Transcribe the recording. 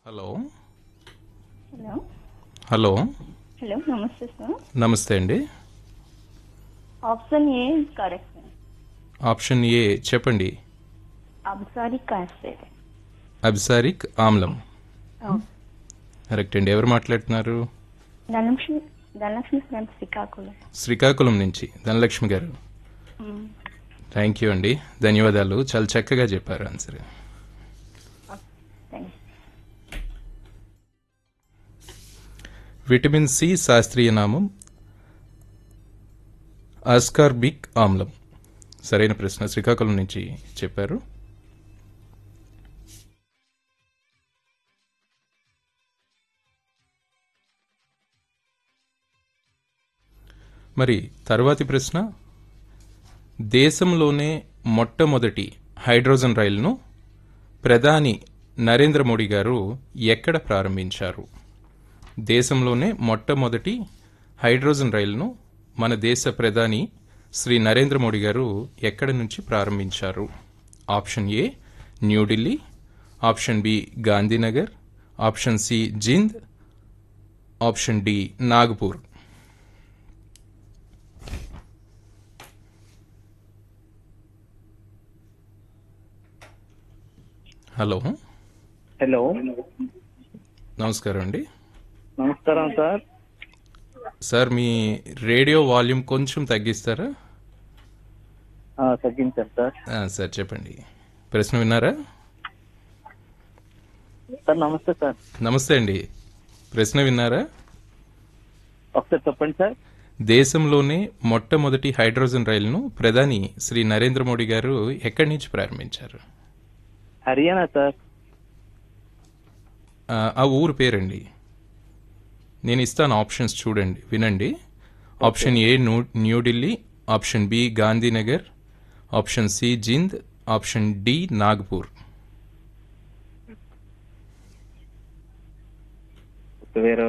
Hello hello hello hello నమస్తే sir నమస్తే అండి option A correct sir option A చెప్పండి అబ్సారిక్ యాసిడ్ అబ్సారిక్ ఆమ్లం కరెక్ట్ అండి ఎవరు మాట్లాడుతున్నారు ధనలక్ష్మి ధనలక్ష్మి ఫ్రెండ్ శ్రీకాకుళం శ్రీకాకుళం నుంచి ధనలక్ష్మి గారు మ్మ్. థ్యాంక్ యూ అండి ధన్యవాదాలు చాలా చక్కగా చెప్పారు answer thank you vitamin C శాస్త్రీయ నామం అస్కార్బిక్ ఆమ్లం సరైన ప్రశ్న శ్రీకాకుళం నుంచి చెప్పారు మరి తరువాతి ప్రశ్న దేశంలోనే మొట్టమొదటి హైడ్రోజన్ రైలును ప్రధాని నరేంద్ర మోడీ గారు ఎక్కడ ప్రారంభించారు దేశంలోనే మొట్టమొదటి హైడ్రోజన్ రైలును మన దేశ ప్రధాని శ్రీ నరేంద్ర మోడీ గారు ఎక్కడి నుంచి ప్రారంభించారు option A New Delhi option B Gandhinagar option C Jind option D Nagpur hello hello నమస్కారం అండి నమస్కారం సార్ సార్ మీ రేడియో వాల్యూమ్ కొంచెం తగ్గిస్తారా ఆ, తగ్గించారు సార్ ఆ, సార్ చెప్పండి ప్రశ్న విన్నారా సార్ నమస్తే సార్ నమస్తే అండి ప్రశ్న విన్నారా ఒకసారి చెప్పండి సార్ దేశంలోనే మొట్టమొదటి హైడ్రోజన్ రైలును ప్రధాని శ్రీ నరేంద్ర మోడీ గారు ఎక్కడి నుంచి ప్రారంభించారు హర్యానా సార్ ఆ, ఆ ఊరు పేరండి నేను ఇస్తాను ఆప్షన్స్ చూడండి వినండి option A new New Delhi option B Gandhinagar option C Jind option D Nagpur వేరే